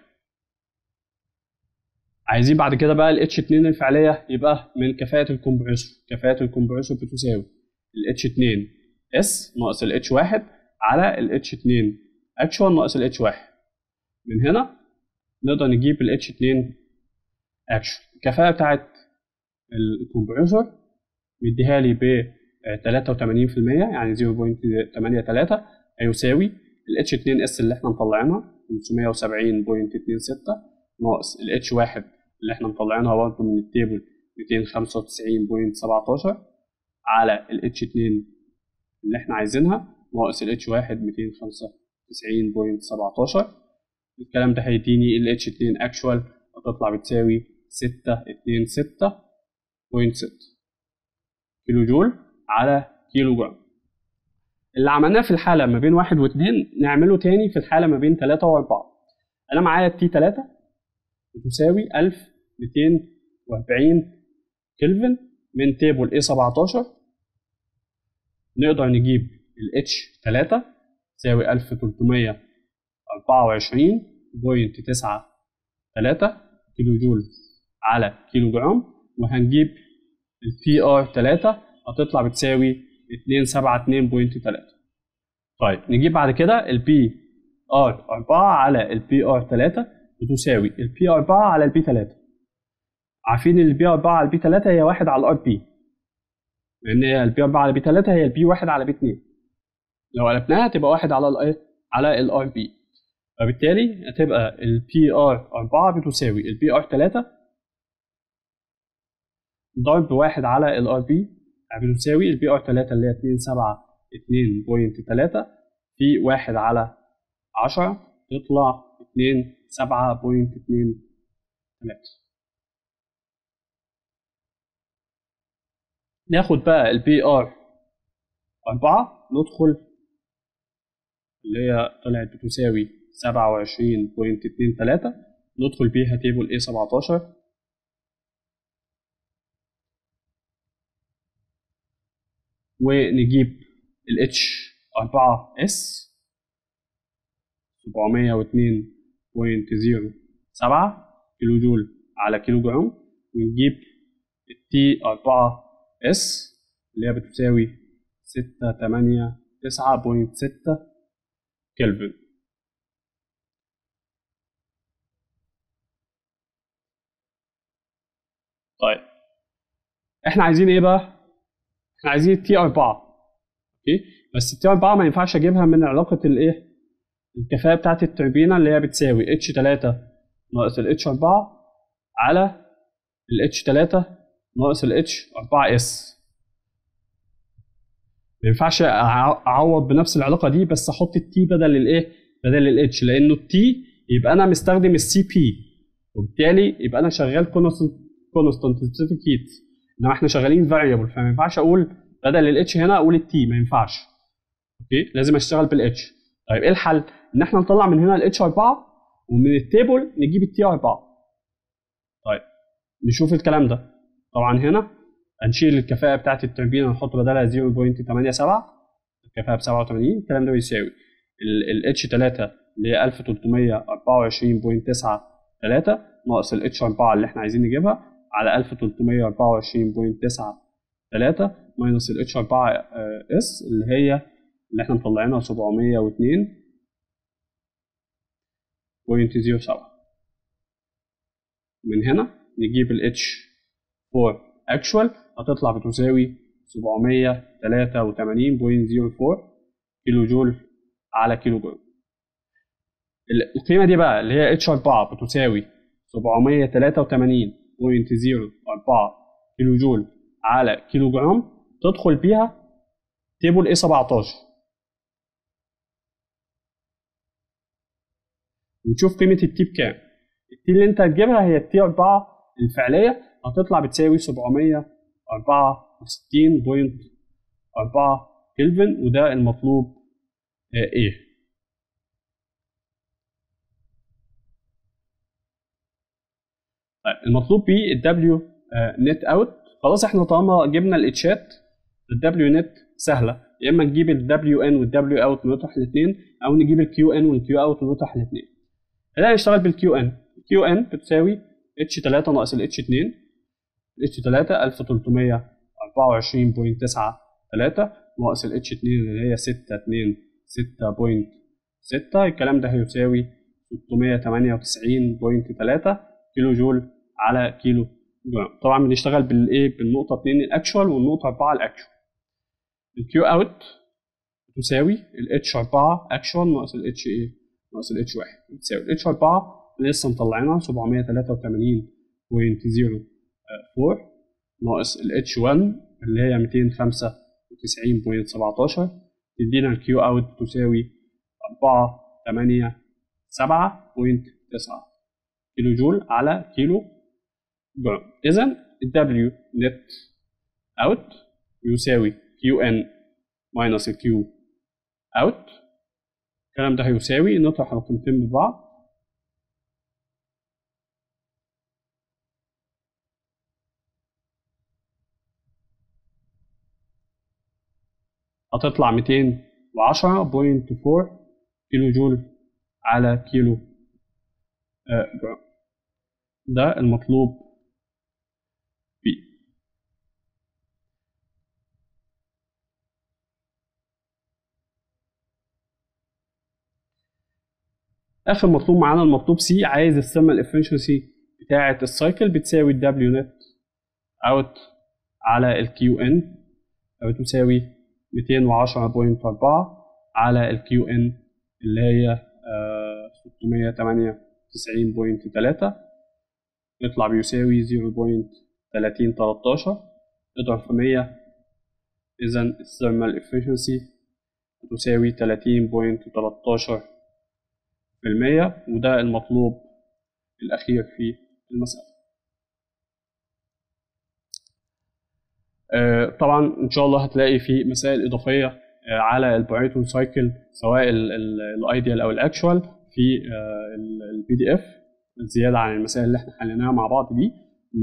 S1: عايزين بعد كده بقى ال H2 الفعلية يبقى من كفاءة الكمبريسور كفاءة الكمبريسور بتساوي ال H2 S ناقص ال H1 على ال H2 actual ناقص ال H1 من هنا نقدر نجيب ال H2 actual الكفاءة بتاعت الكمبريسور مديها لي ب 83% يعني 0.83 هيساوي ال H2S اللي احنا مطلعينها 570.26 ناقص ال H1 اللي احنا مطلعينها برضه من التيبل 295.17 على ال H2 اللي احنا عايزينها ناقص ال H1 295.17 الكلام ده هيديني ال H2 actual هتطلع بتساوي ستة اتنين ستة بوينت ستة كيلو جول على كيلو جرام اللي عملناه في الحالة ما بين واحد واتنين نعمله تاني في الحالة ما بين تلاتة وأربعة أنا معايا التي تلاتة بتساوي ألف ميتين وأربعين كلفن من تيبل A 17 نقدر نجيب ال H 3 تساوي 1324.93 كيلو جول على كيلو جرام وهنجيب ال PR 3 هتطلع بتساوي 272.3 طيب نجيب بعد كده ال PR 4 على ال PR 3 بتساوي ال P 4 على ال P 3 عارفين ان البي 4 على البي 3 هي 1 على الار بي لان هي البي 4 على البي 3 هي البي 1 على بي 2 لو قلبناها تبقى 1 على الايه على الار بي فبالتالي هتبقى البي ار 4 بتساوي البي ار 3 ضرب 1 على الار بي بتساوي البي ار 3 اللي هي 272.3 في 1 على 10 تطلع 27.23 ناخد بقى البي ار 4 ندخل اللي هي طلعت بتساوي 27.23 ندخل بيها تيبل A 17 ونجيب ال H 4S 702.07 كيلو جول على كيلو جرام ونجيب ال T 4 اس اللي هي بتساوي ستة تمانية تسعة بوينت ستة كلفن طيب احنا عايزين ايه بقى؟ احنا عايزين التي 4 اوكي بس التي 4 ما ينفعش اجيبها من علاقة الايه؟ الكفاءة بتاعت التوربينة اللي هي بتساوي اتش 3 ناقص الاتش 4 على الاتش 3 ناقص ال H 4S ما ينفعش اعوض بنفس العلاقه دي بس احط التي بدل الايه بدل الاتش لانه التي يبقى انا مستخدم السي بي وبالتالي يبقى انا شغال كونستانت سبيسيفيك انما احنا شغالين فاريبل فما ينفعش اقول بدل الاتش هنا اقول التي ما ينفعش اوكي لازم اشتغل بالاتش طيب ايه الحل ان احنا نطلع من هنا الاتش 4 ومن التيبل نجيب التي 4 طيب نشوف الكلام ده طبعا هنا هنشيل الكفاءة بتاعت التوربينة نحط بدلها 0.87 الكفاءة ب 87 الكلام ده بيساوي ال H3 اللي هي 1324.93 ناقص ال H4 اللي احنا عايزين نجيبها على 1324.93 ماينس ال H4S اللي هي اللي احنا مطلعينها 702.07 من هنا نجيب ال H for actual هتطلع بتساوي 783.04 كيلو جول على كيلو جول القيمة دي بقى اللي هي H4 بتساوي 783.04 كيلو جول على كيلو جرام تدخل بيها تيبل A 17 وتشوف قيمة التي بكام التي اللي انت هتجيبها هي التي 4 الفعلية هتطلع بتساوي 764.4 كلفن وده المطلوب ايه طيب المطلوب بيه الدبليو نت اوت خلاص احنا طالما جبنا الاتشات الدبليو نت سهله يا اما نجيب الدبليو ان والدبليو اوت ونطرح الاثنين او نجيب الكيو ان والكيو اوت ونطرح الاثنين خلينا نشتغل بالكيو ان الكيو ان بتساوي اتش 3 ناقص الاتش 2 الاتش 3 1324.93 ناقص الاتش 2 اللي هي 626.6 الكلام ده هيساوي 698.3 كيلو جول على كيلو جرام طبعا بنشتغل بالايه بالنقطه 2 الاكشوال والنقطه 4 الاكشوال الكيو اوت تساوي الاتش 4 اكشوال ناقص الاتش ايه ناقص الاتش 1 بتساوي الاتش 4 لسه مطلعينها 783.0 4 ناقص ال H1 اللي هي 295.17 تدينا الكيو اوت تساوي 487.9 كيلو جول على كيلو جرام اذا الدبليو نت اوت يساوي كيو ان ماينس الكيو اوت الكلام ده هيساوي نطرح القيمتين ببعض هتطلع 210.4 كيلو جول على كيلو جرام ده المطلوب فيه اخر مطلوب معانا المطلوب سي عايز الثيرمال افشنسي بتاعه السايكل بتساوي الدبليو نت اوت على الكيو ان بتساوي 210.4 على الكيو ان اللي هي 698.3 يطلع بيساوي 0.3013 اضرب في 100 اذا الثيرمال افشنسي تساوي 30.13 في المية وده المطلوب الأخير في المسألة طبعا إن شاء الله هتلاقي في مسائل إضافية على البايثون سايكل سواء الايديال أو الأكشوال في البي دي اف زيادة عن المسائل اللي احنا حليناها مع بعض دي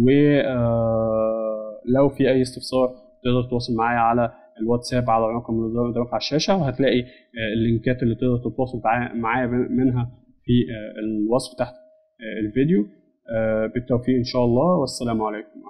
S1: ولو في أي استفسار تقدر تتواصل معايا على الواتساب على الرقم اللي قدامك على الشاشه وهتلاقي اللينكات اللي تقدر تتواصل معايا منها في الوصف تحت الفيديو بالتوفيق ان شاء الله والسلام عليكم